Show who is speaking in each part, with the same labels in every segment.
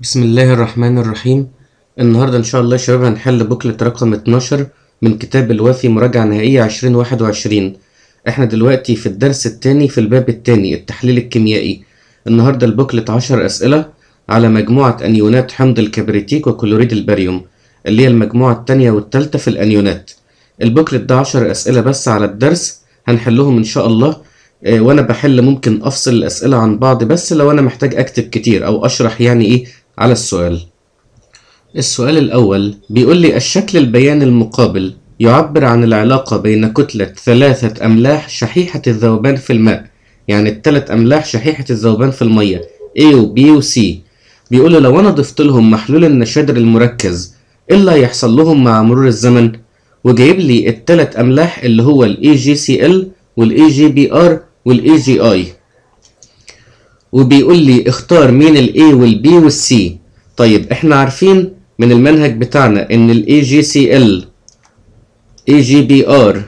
Speaker 1: بسم الله الرحمن الرحيم النهاردة إن شاء الله يا شباب هنحل بوكلت رقم 12 من كتاب الوافي مراجعة نهائية 2021 احنا دلوقتي في الدرس التاني في الباب التاني التحليل الكيميائي النهاردة البوكلت 10 أسئلة على مجموعة أنيونات حمض الكبريتيك وكلوريد الباريوم اللي هي المجموعة التانية والتالتة في الأنيونات البوكلت ده 10 أسئلة بس على الدرس هنحلهم إن شاء الله آه، وانا بحل ممكن افصل الاسئله عن بعض بس لو انا محتاج اكتب كتير او اشرح يعني ايه على السؤال السؤال الاول بيقول لي الشكل البياني المقابل يعبر عن العلاقه بين كتله ثلاثه املاح شحيحه الذوبان في الماء يعني الثلاث املاح شحيحه الذوبان في الميه A و B و C بيقول له لو انا ضفت لهم محلول النشادر المركز ايه اللي هيحصل لهم مع مرور الزمن وجايب لي الثلاث املاح اللي هو ال AgCl وال AgBr وال AgI وبيقول لي اختار مين ال A وال B وال C طيب احنا عارفين من المنهج بتاعنا ان ال AgCl AgBr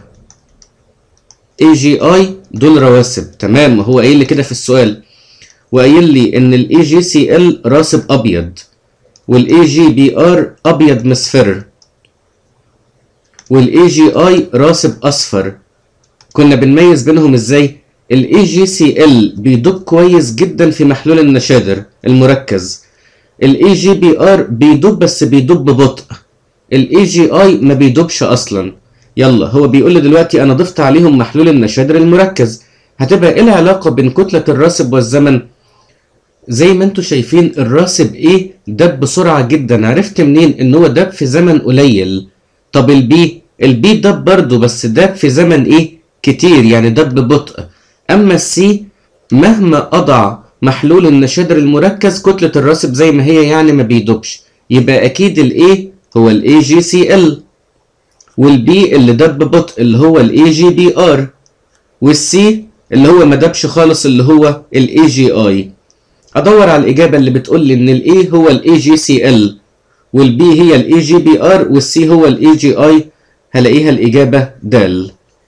Speaker 1: AgI دول رواسب تمام هو قايل لي كده في السؤال وقايل لي ان ال AgCl راسب ابيض وال AgBr ابيض مصفر وال AgI راسب اصفر كنا بنميز بينهم ازاي ال AgCl بيدوب كويس جدا في محلول النشادر المركز ال AgBr بيدوب بس بيدوب ببطء ال AgI ما بيدوبش اصلا يلا هو بيقول لي دلوقتي انا ضفت عليهم محلول النشادر المركز هتبقى ايه العلاقة بين كتلة الراسب والزمن زي ما انتوا شايفين الراسب ايه دب بسرعة جدا عرفت منين ان هو دب في زمن قليل طب البي البي دب برضه بس دب في زمن ايه كتير يعني دب ببطء اما السي مهما اضع محلول النشادر المركز كتلة الراسب زي ما هي يعني ما بيدوبش يبقى اكيد الايه هو الاي جي سي ال والبي اللي دب ببطء اللي هو الاي جي بي ار والسي اللي هو ما دبش خالص اللي هو الاي جي اي ادور على الاجابه اللي بتقول لي ان الاي هو الاي جي سي ال والبي هي الاي جي بي ار والسي هو الاي جي اي هلاقيها الاجابه د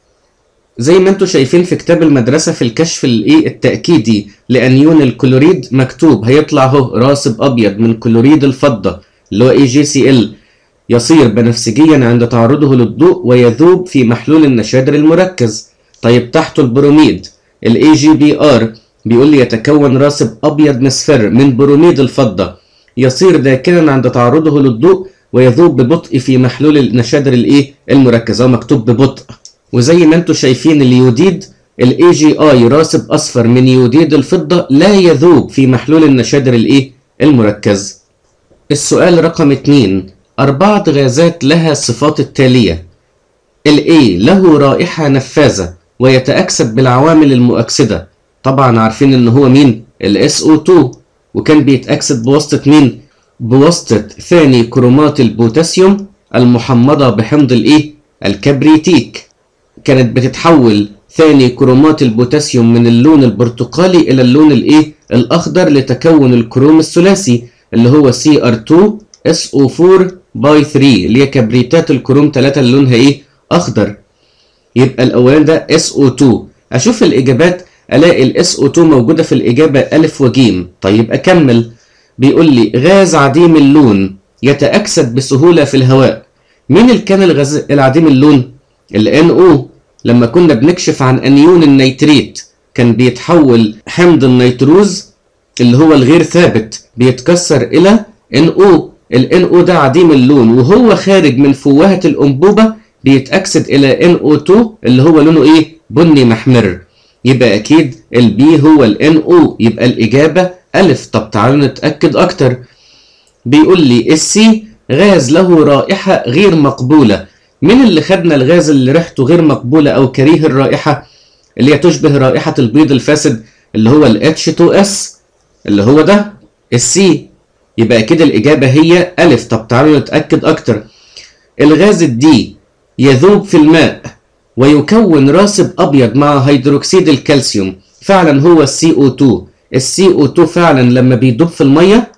Speaker 1: زي ما انتوا شايفين في كتاب المدرسة في الكشف الايه التأكيدي لأنيون الكلوريد مكتوب هيطلع اهو راسب أبيض من كلوريد الفضة اللي هو اي جي سي ال يصير بنفسجيا عند تعرضه للضوء ويذوب في محلول النشادر المركز طيب تحته البروميد الاي جي بي ار بيقول لي يتكون راسب أبيض مصفر من بروميد الفضة يصير داكنا عند تعرضه للضوء ويذوب ببطء في محلول النشادر الايه المركز هو مكتوب ببطء وزي ما انتم شايفين اليوديد الاي جي اي راسب اصفر من يوديد الفضة لا يذوب في محلول النشادر الايه المركز السؤال رقم 2 أربعة غازات لها الصفات التالية ال A له رائحة نفاذة ويتأكسد بالعوامل المؤكسدة طبعا عارفين ان هو مين ال SO2 وكان بيتأكسد بواسطة مين بواسطة ثاني كرومات البوتاسيوم المحمضة بحمض الايه الكبريتيك كانت بتتحول ثاني كرومات البوتاسيوم من اللون البرتقالي الى اللون الايه الاخضر لتكون الكروم الثلاثي اللي هو CR2SO4 باي 3 اللي هي كبريتات الكروم 3 اللي لونها ايه اخضر يبقى الاولاني ده SO2 اشوف الاجابات الاقي ال SO2 موجوده في الاجابه الف وجيم طيب اكمل بيقول لي غاز عديم اللون يتاكسد بسهوله في الهواء مين اللي كان الغاز العديم اللون ال NO لما كنا بنكشف عن انيون النيتريت كان بيتحول حمض النيتروز اللي هو الغير ثابت بيتكسر الى NO ال NO ده عديم اللون وهو خارج من فوهة الأنبوبة بيتأكسد إلى NO2 اللي هو لونه إيه؟ بني محمر يبقى أكيد ال B هو ال NO يبقى الإجابة ألف طب تعالوا نتأكد أكتر بيقول لي السي غاز له رائحة غير مقبولة مين اللي خدنا الغاز اللي ريحته غير مقبولة أو كريه الرائحة اللي هي تشبه رائحة البيض الفاسد اللي هو ال H2S اللي هو ده السي يبقى كده الإجابة هي ألف طب تعالوا نتأكد أكتر الغاز الدي يذوب في الماء ويكون راسب أبيض مع هيدروكسيد الكالسيوم فعلا هو السي او 2 السي او 2 فعلا لما بيدوب في المية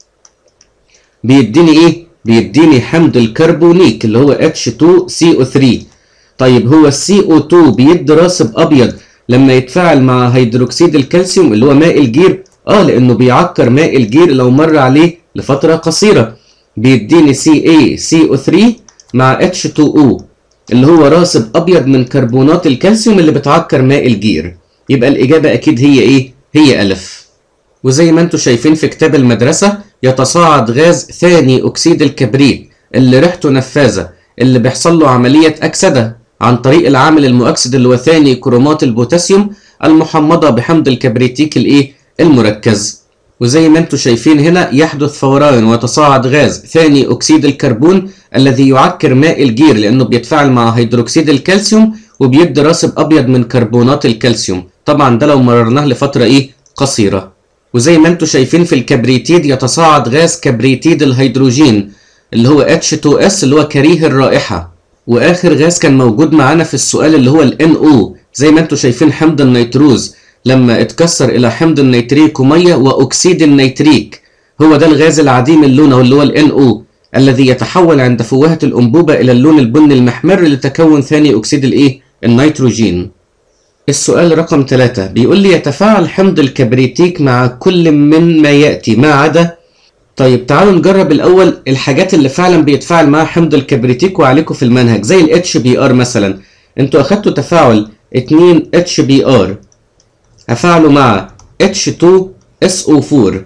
Speaker 1: بيديني ايه بيديني حمض الكربونيك اللي هو H2CO3 طيب هو السي او 2 بيدي راسب ابيض لما يتفاعل مع هيدروكسيد الكالسيوم اللي هو ماء الجير اه لانه بيعكر ماء الجير لو مر عليه لفترة قصيرة بيديني CaCO3 مع H2O اللي هو راسب أبيض من كربونات الكالسيوم اللي بتعكر ماء الجير يبقى الإجابة أكيد هي إيه؟ هي ألف وزي ما انتم شايفين في كتاب المدرسة يتصاعد غاز ثاني أكسيد الكبريت اللي ريحته نفاذة اللي بيحصل له عملية أكسدة عن طريق العامل المؤكسد اللي هو ثاني كرومات البوتاسيوم المحمضة بحمض الكبريتيك الإيه؟ المركز وزي ما انتم شايفين هنا يحدث فوران ويتصاعد غاز ثاني أكسيد الكربون الذي يعكر ماء الجير لأنه بيتفاعل مع هيدروكسيد الكالسيوم وبيدي راسب أبيض من كربونات الكالسيوم طبعا ده لو مررناه لفترة إيه؟ قصيرة وزي ما انتم شايفين في الكبريتيد يتصاعد غاز كبريتيد الهيدروجين اللي هو H2S اللي هو كريه الرائحة واخر غاز كان موجود معانا في السؤال اللي هو ال NO زي ما انتم شايفين حمض النيتروز لما اتكسر الى حمض النيتريك وميه واكسيد النيتريك هو ده الغاز العديم اللون اللي هو ال NO الذي يتحول عند فوهة الأنبوبة إلى اللون البني المحمر لتكون ثاني أكسيد الإيه؟ النيتروجين. السؤال رقم 3 بيقول لي يتفاعل حمض الكبريتيك مع كل من ما يأتي ما عدا طيب تعالوا نجرب الأول الحاجات اللي فعلا بيتفاعل معاها حمض الكبريتيك وعليكم في المنهج زي ال HBr مثلا انتوا أخدتوا تفاعل 2 HBr هفعله مع H2SO4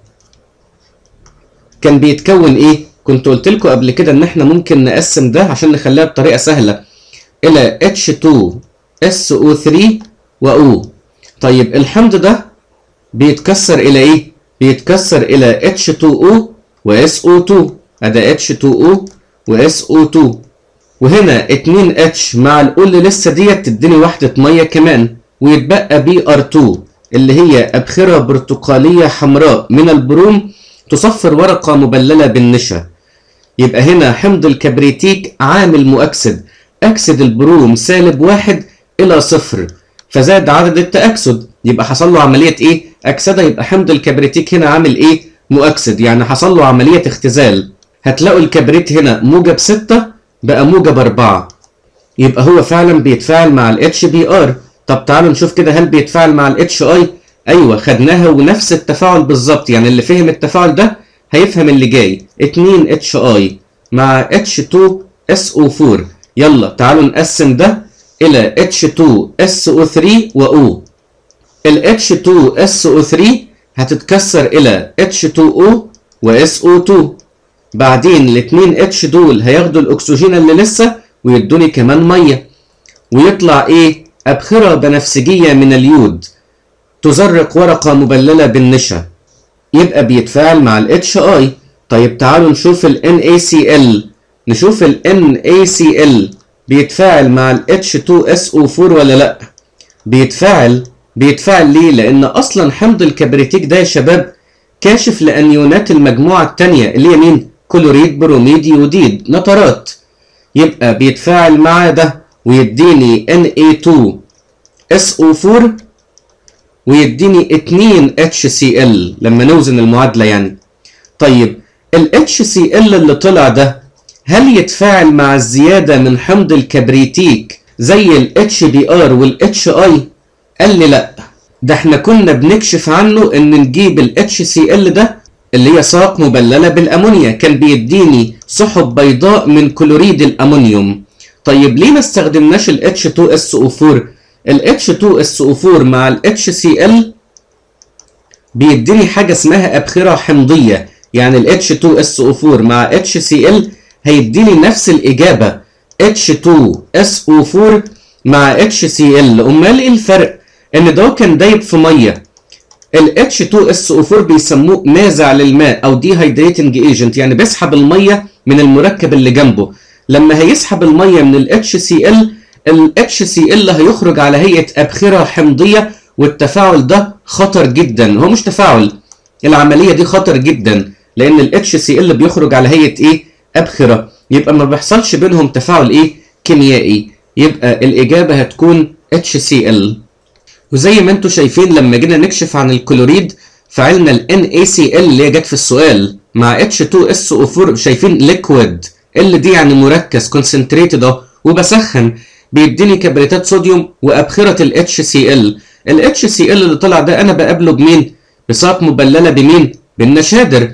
Speaker 1: كان بيتكون ايه؟ كنت قلت لكم قبل كده ان احنا ممكن نقسم ده عشان نخليها بطريقة سهلة الى H2SO3 و O طيب الحمض ده بيتكسر الى ايه؟ بيتكسر الى H2O و SO2 ادي H2O و SO2 وهنا 2H مع الأو اللي لسه ديت تديني وحدة مية كمان ويتبقى BR2 اللي هي أبخرة برتقالية حمراء من البروم تصفر ورقة مبللة بالنشا يبقى هنا حمض الكبريتيك عامل مؤكسد أكسد البروم سالب واحد إلى صفر فزاد عدد التأكسد يبقى حصل له عملية إيه؟ أكسدة يبقى حمض الكبريتيك هنا عامل إيه؟ مؤكسد يعني حصل له عملية اختزال هتلاقوا الكبريت هنا موجب ستة بقى موجب أربعة يبقى هو فعلا بيتفاعل مع ال HBr طب تعالوا نشوف كده هل بيتفاعل مع ال HI ايوه خدناها ونفس التفاعل بالظبط يعني اللي فهم التفاعل ده هيفهم اللي جاي 2 HI مع H2SO4 يلا تعالوا نقسم ده الى H2SO3 و O ال H2SO3 هتتكسر الى H2O و SO2 بعدين الاتنين اتش دول هياخدوا الاكسجين اللي لسه ويدوني كمان ميه ويطلع ايه ابخره بنفسجيه من اليود تزرق ورقه مبلله بالنشا يبقى بيتفاعل مع ال HI طيب تعالوا نشوف ال NaCl نشوف ال NaCl بيتفاعل مع ال H2SO4 ولا لا بيتفاعل بيتفاعل ليه لان اصلا حمض الكبريتيك ده يا شباب كاشف لانيونات المجموعه الثانيه اللي هي مين كلوريد بروميد يوديد نترات يبقى بيتفاعل مع ده ويديني Na2SO4 ويديني 2 HCl لما نوزن المعادلة يعني طيب ال HCl اللي طلع ده هل يتفاعل مع الزيادة من حمض الكبريتيك زي ال HBr وال HI قال لي لا ده احنا كنا بنكشف عنه ان نجيب ال HCl ده اللي هي ساق مبللة بالأمونيا كان بيديني سحب بيضاء من كلوريد الأمونيوم طيب ليه ما استخدمناش ال H2SO4 ال H2SO4 مع ال HCl بيديني حاجة اسمها أبخرة حمضية يعني ال H2SO4 مع HCl هيديني نفس الإجابة H2SO4 مع HCl أمال إيه الفرق؟ إن ده كان دايب في مية ال H2SO4 بيسموه نازع للماء او dehydrating agent يعني بيسحب الميه من المركب اللي جنبه لما هيسحب الميه من ال HCl ال HCl هيخرج على هيئه ابخره حمضيه والتفاعل ده خطر جدا هو مش تفاعل العمليه دي خطر جدا لان ال HCl بيخرج على هيئه ايه ابخره يبقى ما بيحصلش بينهم تفاعل ايه كيميائي يبقى الاجابه هتكون HCl وزي ما انتم شايفين لما جينا نكشف عن الكلوريد فعلنا ال NaCl اللي هي جت في السؤال مع H2SO4 شايفين ليكويد ال دي يعني مركز كونسنتريتد اهو وبسخن بيديني كبريتات صوديوم وابخره ال HCl ال HCl اللي طلع ده انا بقابله بمين؟ بساق مبلله بمين؟ بالنشادر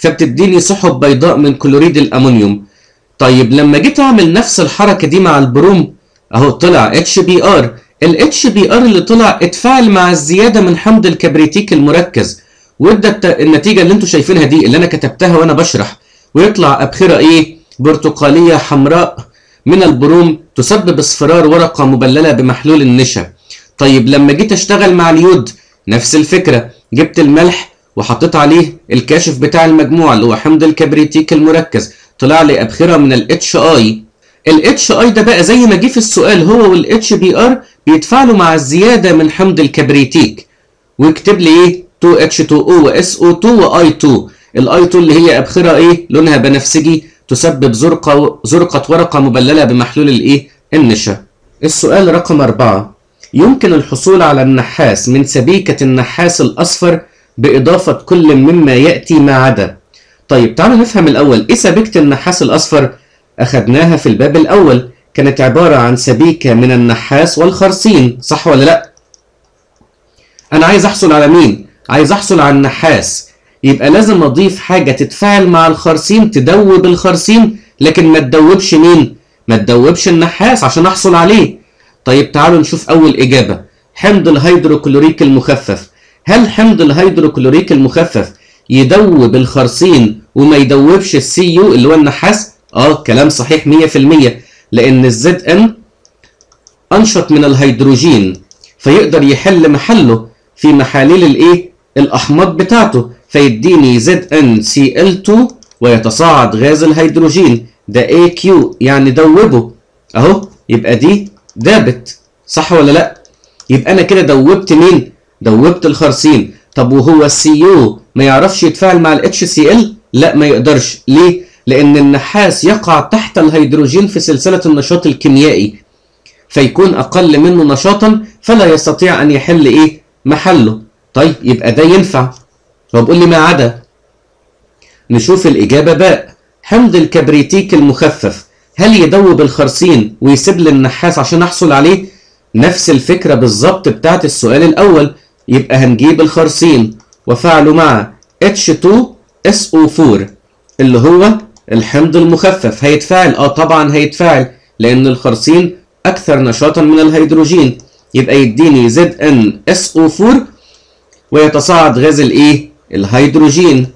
Speaker 1: فبتديني سحب بيضاء من كلوريد الامونيوم طيب لما جيت اعمل نفس الحركه دي مع البروم اهو طلع اتش بي ار الاتش بي ار اللي طلع اتفاعل مع الزياده من حمض الكبريتيك المركز وادى النتيجه اللي انتم شايفينها دي اللي انا كتبتها وانا بشرح ويطلع ابخره ايه برتقاليه حمراء من البروم تسبب اصفرار ورقه مبلله بمحلول النشا طيب لما جيت اشتغل مع اليود نفس الفكره جبت الملح وحطيت عليه الكاشف بتاع المجموعه اللي هو حمض الكبريتيك المركز طلع لي ابخره من الاتش اي الاتش اي ده بقى زي ما جه في السؤال هو والاتش بي ار بيتفاعلوا مع الزياده من حمض الكبريتيك ويكتب لي ايه 2H2O و SO2 و I2 الاي 2 اللي هي ابخره ايه لونها بنفسجي تسبب زرقه زرقه ورقه مبلله بمحلول الايه النشا السؤال رقم أربعة يمكن الحصول على النحاس من سبيكة النحاس الأصفر بإضافة كل مما يأتي ما عدا طيب تعالوا نفهم الأول إيه سبيكة النحاس الأصفر أخدناها في الباب الأول كانت عبارة عن سبيكة من النحاس والخرسين صح ولا لأ أنا عايز أحصل على مين عايز أحصل على النحاس يبقى لازم أضيف حاجة تتفاعل مع الخرسين تدوب الخرسين لكن ما تدوبش مين ما تدوبش النحاس عشان أحصل عليه طيب تعالوا نشوف أول إجابة حمض الهيدروكلوريك المخفف هل حمض الهيدروكلوريك المخفف يدوب الخرسين وما يدوبش السي يو اللي هو النحاس اه كلام صحيح 100% لان الزد ان انشط من الهيدروجين فيقدر يحل محله في محاليل الايه الاحماض بتاعته فيديني زد ان سي ال 2 ويتصاعد غاز الهيدروجين ده اي كيو يعني دوبه اهو يبقى دي دابت صح ولا لا يبقى انا كده دوبت مين دوبت الخرسين طب وهو السي يو ما يعرفش يتفاعل مع الاتش سي ال لا ما يقدرش ليه لان النحاس يقع تحت الهيدروجين في سلسله النشاط الكيميائي فيكون اقل منه نشاطا فلا يستطيع ان يحل ايه محله طيب يبقى ده ينفع هو بيقول لي ما عدا نشوف الاجابه باء حمض الكبريتيك المخفف هل يدوب الخرسين ويسيب لي النحاس عشان احصل عليه نفس الفكره بالظبط بتاعت السؤال الاول يبقى هنجيب الخرسين وفعله مع H2SO4 اللي هو الحمض المخفف هيتفاعل اه طبعا هيتفاعل لان الخرسين اكثر نشاطا من الهيدروجين يبقى يديني ZnSO4 ويتصاعد غاز الايه الهيدروجين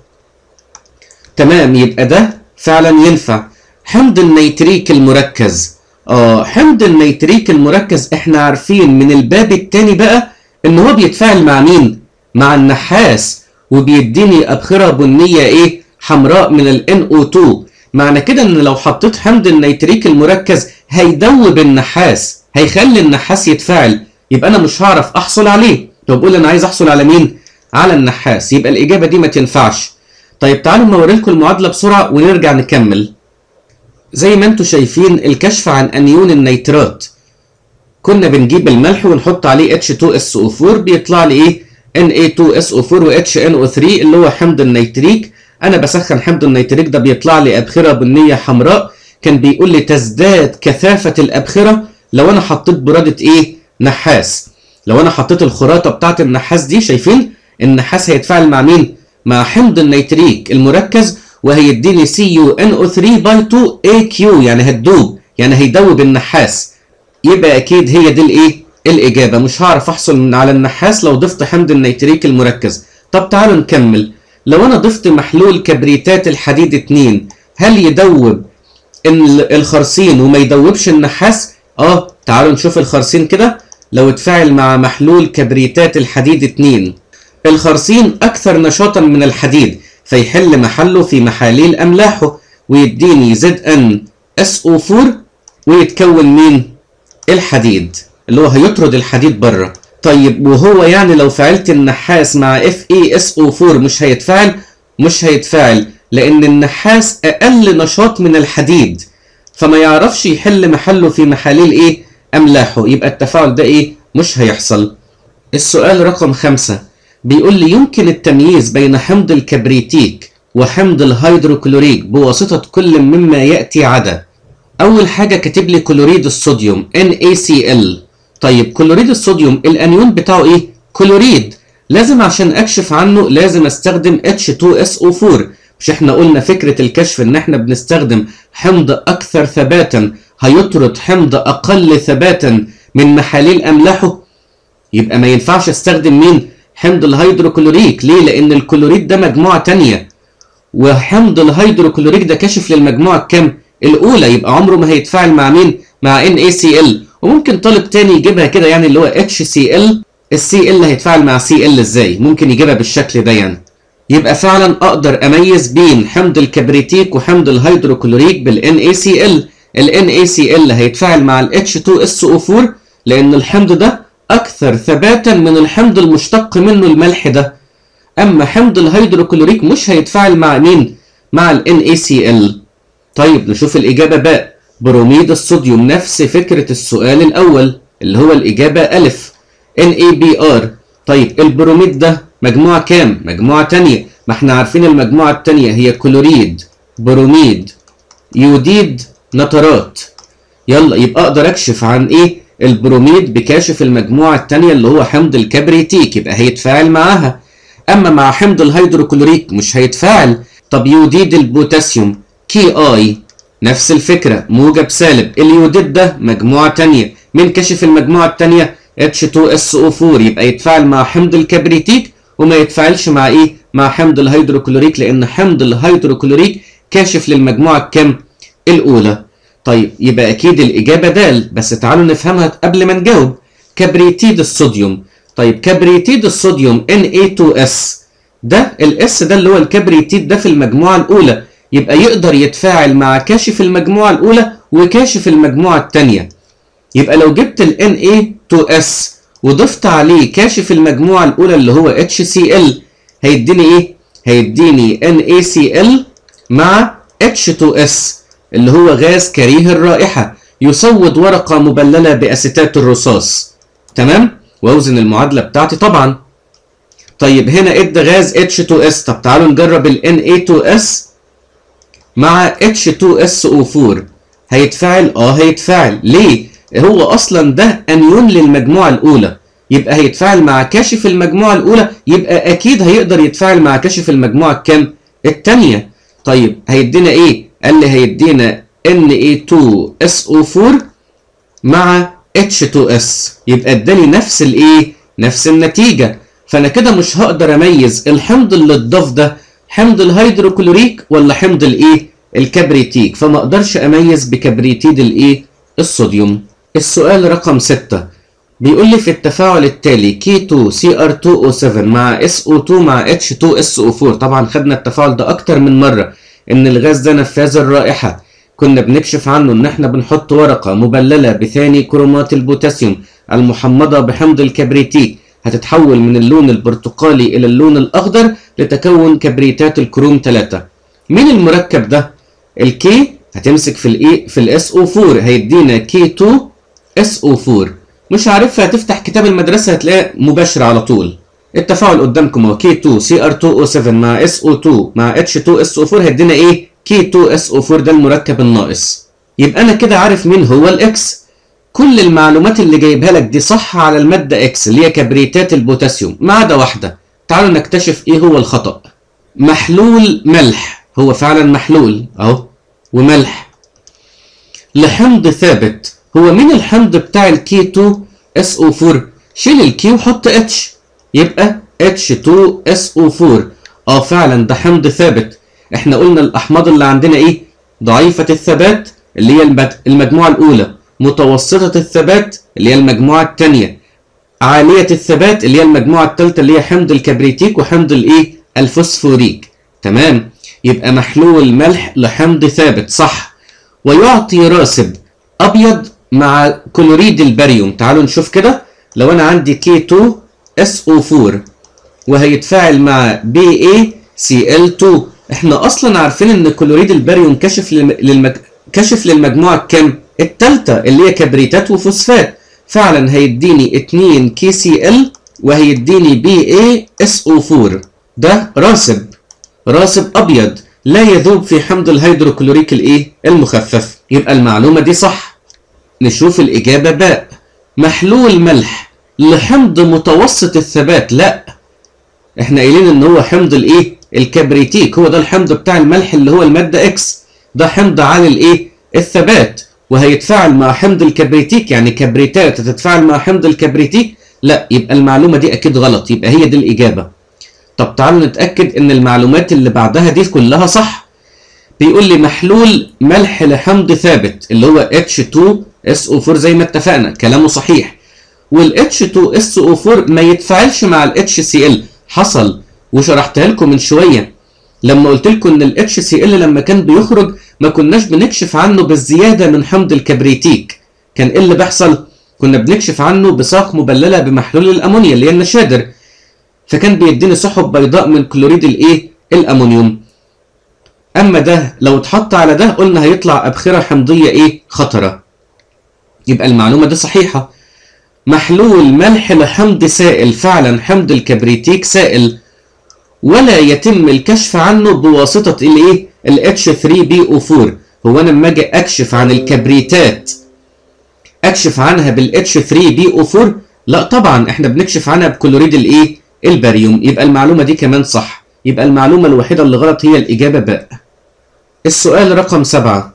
Speaker 1: تمام يبقى ده فعلا ينفع حمض النيتريك المركز اه حمض النيتريك المركز احنا عارفين من الباب التاني بقى ان هو بيتفاعل مع مين مع النحاس وبيديني ابخره بنيه ايه حمراء من ال NO2 معنى كده ان لو حطيت حمض النيتريك المركز هيدوب النحاس هيخلي النحاس يتفاعل يبقى انا مش هعرف احصل عليه طب بقول انا عايز احصل على مين على النحاس يبقى الاجابه دي ما تنفعش طيب تعالوا نوري لكم المعادله بسرعه ونرجع نكمل زي ما انتم شايفين الكشف عن انيون النيترات كنا بنجيب الملح ونحط عليه H2SO4 بيطلع لي ايه Na2SO4 و HNO3 اللي هو حمض النيتريك انا بسخن حمض النيتريك ده بيطلع لي ابخره بنيه حمراء كان بيقول لي تزداد كثافه الابخره لو انا حطيت براده ايه نحاس لو انا حطيت الخراطه بتاعه النحاس دي شايفين النحاس هيتفاعل مع مين مع حمض النيتريك المركز وهيديني CuNO3 باي 2 AQ يعني هتدوب يعني هيدوب النحاس يبقى اكيد هي دي الايه الاجابه مش هعرف احصل من على النحاس لو ضفت حمض النيتريك المركز طب تعالوا نكمل لو انا ضفت محلول كبريتات الحديد 2 هل يدوب الخرسين وما يدوبش النحاس اه تعالوا نشوف الخرسين كده لو اتفاعل مع محلول كبريتات الحديد 2 الخرسين اكثر نشاطا من الحديد فيحل محله في محاليل املاحه ويديني زد ان اس او 4 ويتكون مين الحديد اللي هو هيطرد الحديد بره طيب وهو يعني لو فعلت النحاس مع اف اي اس او 4 مش هيتفاعل مش هيتفاعل لان النحاس اقل نشاط من الحديد فما يعرفش يحل محله في محاليل ايه املاحه يبقى التفاعل ده ايه مش هيحصل السؤال رقم خمسة بيقول لي يمكن التمييز بين حمض الكبريتيك وحمض الهيدروكلوريك بواسطة كل مما يأتي عدا أول حاجة كاتب لي كلوريد الصوديوم NaCl طيب كلوريد الصوديوم الأنيون بتاعه إيه؟ كلوريد لازم عشان أكشف عنه لازم أستخدم H2SO4 مش احنا قلنا فكرة الكشف ان احنا بنستخدم حمض اكثر ثباتا هيطرد حمض اقل ثباتا من محاليل املاحه يبقى ما ينفعش استخدم مين حمض الهيدروكلوريك ليه لان الكلوريد ده مجموعة تانية وحمض الهيدروكلوريك ده كاشف للمجموعة الكام الاولى يبقى عمره ما هيتفاعل مع مين مع NaCl وممكن طالب تاني يجيبها كده يعني اللي هو HCl السي ال هيتفاعل مع سي ال ازاي ممكن يجيبها بالشكل ده يعني يبقى فعلا اقدر اميز بين حمض الكبريتيك وحمض الهيدروكلوريك بالان NaCl ال NaCl هيتفاعل مع ال H2SO4 لان الحمض ده اكثر ثباتا من الحمض المشتق منه الملح ده اما حمض الهيدروكلوريك مش هيتفاعل مع مين مع ال NaCl طيب نشوف الاجابه بقى بروميد الصوديوم نفس فكره السؤال الاول اللي هو الاجابه الف NaBr طيب البروميد ده مجموعه كام مجموعه تانية ما احنا عارفين المجموعه التانية هي كلوريد بروميد يوديد نترات يلا يبقى اقدر اكشف عن ايه البروميد بكاشف المجموعه التانية اللي هو حمض الكبريتيك يبقى هيتفاعل معاها اما مع حمض الهيدروكلوريك مش هيتفاعل طب يوديد البوتاسيوم كي اي نفس الفكره موجب سالب اليوديد ده مجموعه تانية من كشف المجموعه التانية H2SO4 يبقى يتفاعل مع حمض الكبريتيك وما يتفاعلش مع ايه مع حمض الهيدروكلوريك لان حمض الهيدروكلوريك كاشف للمجموعه الكام الاولى طيب يبقى اكيد الاجابه د بس تعالوا نفهمها قبل ما نجاوب كبريتيد الصوديوم طيب كبريتيد الصوديوم Na2S ده الاس ده اللي هو الكبريتيد ده في المجموعه الاولى يبقى يقدر يتفاعل مع كاشف المجموعه الاولى وكاشف المجموعه الثانيه يبقى لو جبت ال Na2S وضفت عليه كاشف المجموعه الاولى اللي هو HCl هيديني ايه هيديني NaCl مع H2S اللي هو غاز كريه الرائحة يسود ورقة مبللة بأسيتات الرصاص تمام واوزن المعادلة بتاعتي طبعا طيب هنا ادى غاز H2S طب تعالوا نجرب ال Na2S مع H2SO4 هيتفاعل اه هيتفاعل ليه هو اصلا ده انيون للمجموعة الاولى يبقى هيتفاعل مع كاشف المجموعة الاولى يبقى اكيد هيقدر يتفاعل مع كاشف المجموعة الكام التانية طيب هيدينا ايه قال لي هيدينا Na2SO4 مع H2S يبقى اداني نفس الايه نفس النتيجة فانا كده مش هقدر اميز الحمض اللي اتضاف ده حمض الهيدروكلوريك ولا حمض الايه الكبريتيك فما اقدرش اميز بكبريتيد الايه الصوديوم السؤال رقم 6 بيقول لي في التفاعل التالي K2CR2O7 مع SO2 مع H2SO4 طبعا خدنا التفاعل ده اكتر من مرة ان الغاز ده نفاذ الرائحة كنا بنكشف عنه ان احنا بنحط ورقة مبللة بثاني كرومات البوتاسيوم المحمضة بحمض الكبريتيك هتتحول من اللون البرتقالي الى اللون الاخضر لتكون كبريتات الكروم 3 مين المركب ده الكي هتمسك في الاي في الاس او 4 هيدينا كي 2 اس او 4 مش عارفها هتفتح كتاب المدرسة هتلاقيها مباشرة على طول التفاعل قدامكم هو K2 CR2O7 مع SO2 مع H2SO4 هيدينا ايه K2SO4 ده المركب الناقص يبقى انا كده عارف مين هو الاكس كل المعلومات اللي جايبها لك دي صح على المادة اكس اللي هي كبريتات البوتاسيوم ما عدا واحدة تعالوا نكتشف ايه هو الخطأ محلول ملح هو فعلا محلول اهو وملح لحمض ثابت هو مين الحمض بتاع الكي 2 اس او 4 شيل الكي وحط اتش يبقى H2SO4 اه فعلا ده حمض ثابت احنا قلنا الاحماض اللي عندنا ايه ضعيفة الثبات اللي هي المجموعة الاولى متوسطة الثبات اللي هي المجموعة الثانية عالية الثبات اللي هي المجموعة الثالثة اللي هي حمض الكبريتيك وحمض الايه الفوسفوريك تمام يبقى محلول ملح لحمض ثابت صح ويعطي راسب ابيض مع كلوريد الباريوم تعالوا نشوف كده لو انا عندي K2 SO4 وهيتفاعل مع BaCl2 احنا اصلا عارفين ان كلوريد الباريوم كشف للمج... كشف للمجموعه الكام الثالثه اللي هي كبريتات وفوسفات فعلا هيديني 2 KCl وهيديني BaSO4 ده راسب راسب ابيض لا يذوب في حمض الهيدروكلوريك الايه المخفف يبقى المعلومه دي صح نشوف الاجابه باء محلول ملح لحمض متوسط الثبات لا احنا قايلين ان هو حمض الايه الكبريتيك هو ده الحمض بتاع الملح اللي هو المادة اكس ده حمض عالي الايه الثبات وهيتفاعل مع حمض الكبريتيك يعني كبريتات هتتفاعل مع حمض الكبريتيك لا يبقى المعلومة دي اكيد غلط يبقى هي دي الاجابة طب تعالوا نتأكد ان المعلومات اللي بعدها دي كلها صح بيقول لي محلول ملح لحمض ثابت اللي هو H2SO4 زي ما اتفقنا كلامه صحيح وال H2SO4 ما يتفاعلش مع ال HCl حصل وشرحتها لكم من شويه لما قلت لكم ان ال HCl لما كان بيخرج ما كناش بنكشف عنه بالزياده من حمض الكبريتيك كان ايه اللي بيحصل كنا بنكشف عنه بساق مبلله بمحلول الامونيا اللي هي النشادر فكان بيديني سحب بيضاء من كلوريد الايه الامونيوم اما ده لو اتحط على ده قلنا هيطلع ابخره حمضيه ايه خطره يبقى المعلومه دي صحيحه محلول ملح لحمض سائل فعلا حمض الكبريتيك سائل ولا يتم الكشف عنه بواسطة الايه ال H3PO4 هو انا لما اجي اكشف عن الكبريتات اكشف عنها بال H3PO4 لا طبعا احنا بنكشف عنها بكلوريد الايه الباريوم يبقى المعلومة دي كمان صح يبقى المعلومة الوحيدة اللي غلط هي الإجابة باء السؤال رقم سبعة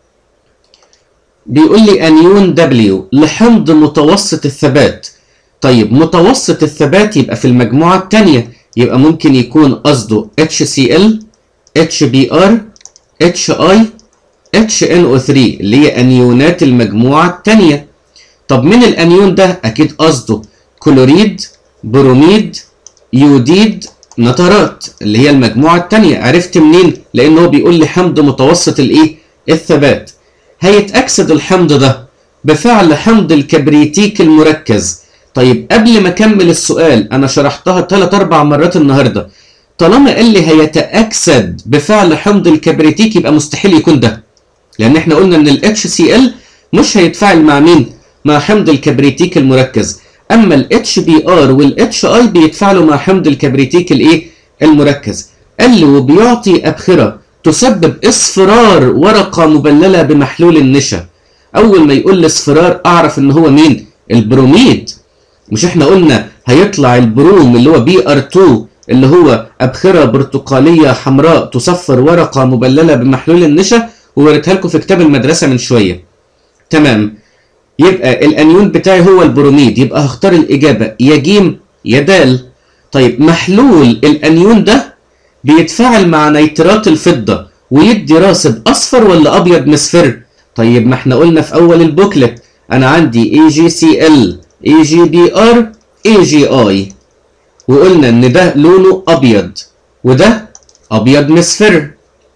Speaker 1: بيقول لي انيون دبليو لحمض متوسط الثبات طيب متوسط الثبات يبقى في المجموعة الثانية يبقى ممكن يكون قصده HCl HBr HI HNO3 اللي هي انيونات المجموعة الثانية طب من الانيون ده اكيد قصده كلوريد بروميد يوديد نترات اللي هي المجموعة الثانية عرفت منين لان هو بيقول لي حمض متوسط الايه الثبات هيتأكسد الحمض ده بفعل حمض الكبريتيك المركز طيب قبل ما اكمل السؤال انا شرحتها 3 4 مرات النهارده طالما قال لي هيتأكسد بفعل حمض الكبريتيك يبقى مستحيل يكون ده لان احنا قلنا ان ال HCl مش هيتفاعل مع مين مع حمض الكبريتيك المركز اما ال HBr وال HI بيتفاعلوا مع حمض الكبريتيك الايه المركز قال لي وبيعطي ابخره تسبب اصفرار ورقه مبلله بمحلول النشا اول ما يقول لي اصفرار اعرف ان هو مين البروميد مش احنا قلنا هيطلع البروم اللي هو بي ار 2 اللي هو ابخره برتقاليه حمراء تصفر ورقه مبلله بمحلول النشا ووريتها لكم في كتاب المدرسه من شويه تمام يبقى الانيون بتاعي هو البروميد يبقى هختار الاجابه يا جيم يا دال طيب محلول الانيون ده بيتفاعل مع نيترات الفضه ويدي راسب اصفر ولا ابيض مصفر طيب ما احنا قلنا في اول البوكلت انا عندي اي جي سي ال اي جي بي ار اي جي اي وقلنا ان ده لونه ابيض وده ابيض مصفر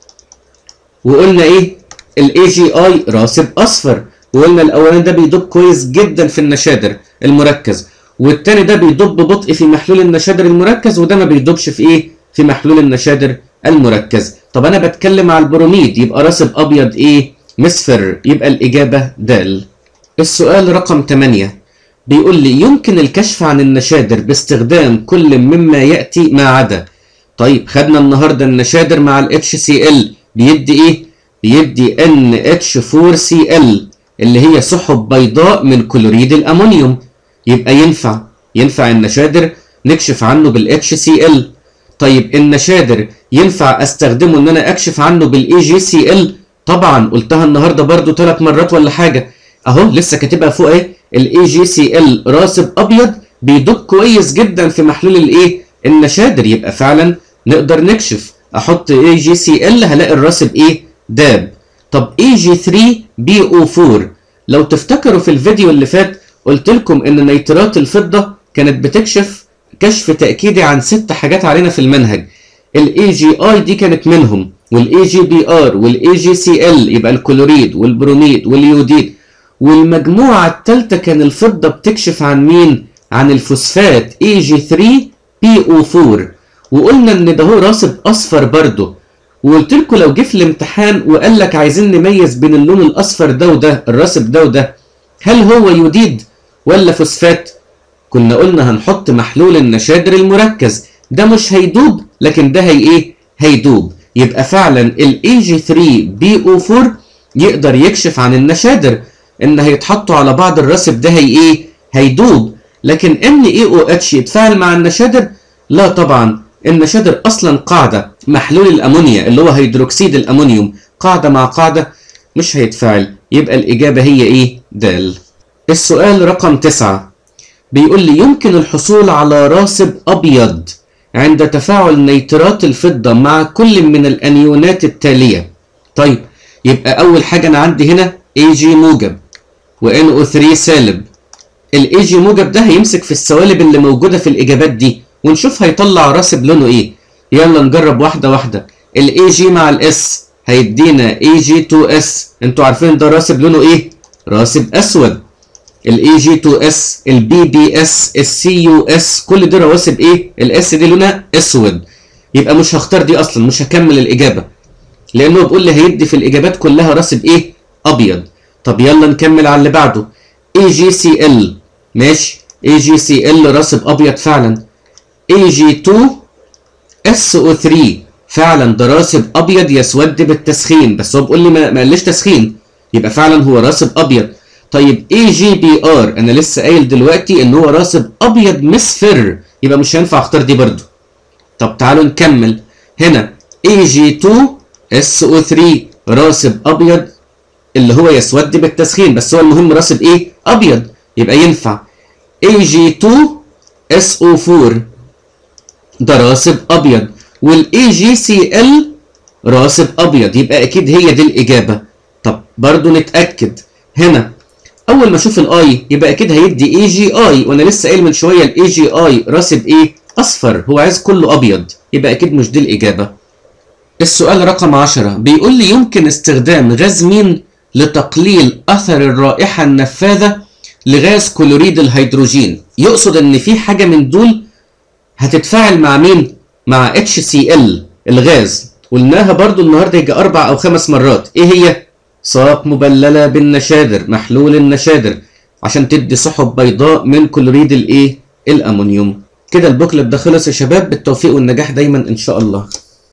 Speaker 1: وقلنا ايه الاي جي اي راسب اصفر وقلنا الاولاني ده بيدوب كويس جدا في النشادر المركز والتاني ده بيدوب ببطء في محلول النشادر المركز وده ما بيدوبش في ايه في محلول النشادر المركز طب انا بتكلم على البروميد يبقى راسب ابيض ايه مصفر يبقى الاجابه د السؤال رقم 8 بيقول لي يمكن الكشف عن النشادر باستخدام كل مما ياتي ما عدا طيب خدنا النهارده النشادر مع ال HCl بيدي ايه بيدي NH4Cl اللي هي سحب بيضاء من كلوريد الامونيوم يبقى ينفع ينفع النشادر نكشف عنه بال HCl طيب النشادر ينفع استخدمه ان انا اكشف عنه بالاي جي سي ال طبعا قلتها النهارده برضو ثلاث مرات ولا حاجه اهو لسه كاتبها فوق ايه الاي جي سي ال راسب ابيض بيدوب كويس جدا في محلول الايه النشادر يبقى فعلا نقدر نكشف احط اي جي سي ال هلاقي الراسب ايه داب طب اي جي 3 بي او 4 لو تفتكروا في الفيديو اللي فات قلت لكم ان نيترات الفضه كانت بتكشف كشف تاكيدي عن ست حاجات علينا في المنهج الاي جي اي دي كانت منهم والاي جي بي ار والاي جي سي ال يبقى الكلوريد والبروميد واليوديد والمجموعه الثالثه كان الفضه بتكشف عن مين عن الفوسفات اي جي 3 بي او 4 وقلنا ان ده هو راسب اصفر برضه وقلت لكم لو جه في الامتحان وقال لك عايزين نميز بين اللون الاصفر ده وده الراسب ده وده هل هو يوديد ولا فوسفات كنا قلنا هنحط محلول النشادر المركز ده مش هيدوب لكن ده هي ايه هيدوب يبقى فعلا الاي جي 3 بي او 4 يقدر يكشف عن النشادر ان هيتحطوا على بعض الراسب ده هي ايه هيدوب لكن ان اي او اتش يتفاعل مع النشادر لا طبعا النشادر اصلا قاعده محلول الامونيا اللي هو هيدروكسيد الامونيوم قاعده مع قاعده مش هيتفاعل يبقى الاجابه هي ايه د السؤال رقم تسعة بيقول لي يمكن الحصول على راسب ابيض عند تفاعل نيترات الفضه مع كل من الانيونات التاليه طيب يبقى اول حاجه انا عندي هنا اي جي موجب وNO3 سالب الاي جي موجب ده هيمسك في السوالب اللي موجوده في الاجابات دي ونشوف هيطلع راسب لونه ايه يلا نجرب واحده واحده الاي جي مع الاس هيدينا اي جي 2 اس انتوا عارفين ده راسب لونه ايه راسب اسود الاي جي 2 اس البي بي اس السي يو اس كل دي رواسب ايه الاس دي لونها اسود يبقى مش هختار دي اصلا مش هكمل الاجابه لانه بيقول لي هيدي في الاجابات كلها راسب ايه ابيض طب يلا نكمل على اللي بعده اي جي سي ال ماشي اي جي سي ال راسب ابيض فعلا اي جي 2 اس او 3 فعلا ده راسب ابيض يسود بالتسخين بس هو بيقول لي ما ما قاليش تسخين يبقى فعلا هو راسب ابيض طيب اي جي بي ار انا لسه قايل دلوقتي ان هو راسب ابيض مصفر يبقى مش هينفع اختار دي برضو طب تعالوا نكمل هنا اي جي 2 اس او 3 راسب ابيض اللي هو يسود بالتسخين بس هو المهم راسب ايه ابيض يبقى ينفع اي جي 2 اس او 4 ده راسب ابيض والاي جي سي ال راسب ابيض يبقى اكيد هي دي الاجابه طب برضو نتاكد هنا اول ما اشوف الاي يبقى اكيد هيدي اي جي اي وانا لسه قايل من شويه الاي جي اي راسب ايه اصفر هو عايز كله ابيض يبقى اكيد مش دي الاجابه السؤال رقم 10 بيقول لي يمكن استخدام غاز مين لتقليل اثر الرائحه النفاذه لغاز كلوريد الهيدروجين يقصد ان في حاجه من دول هتتفاعل مع مين مع HCl الغاز قلناها برضو النهارده يجي اربع او خمس مرات ايه هي ساق مبلله بالنشادر محلول النشادر عشان تدي سحب بيضاء من كلوريد الايه الامونيوم كده البوكلت ده خلص يا شباب بالتوفيق والنجاح دايما ان شاء الله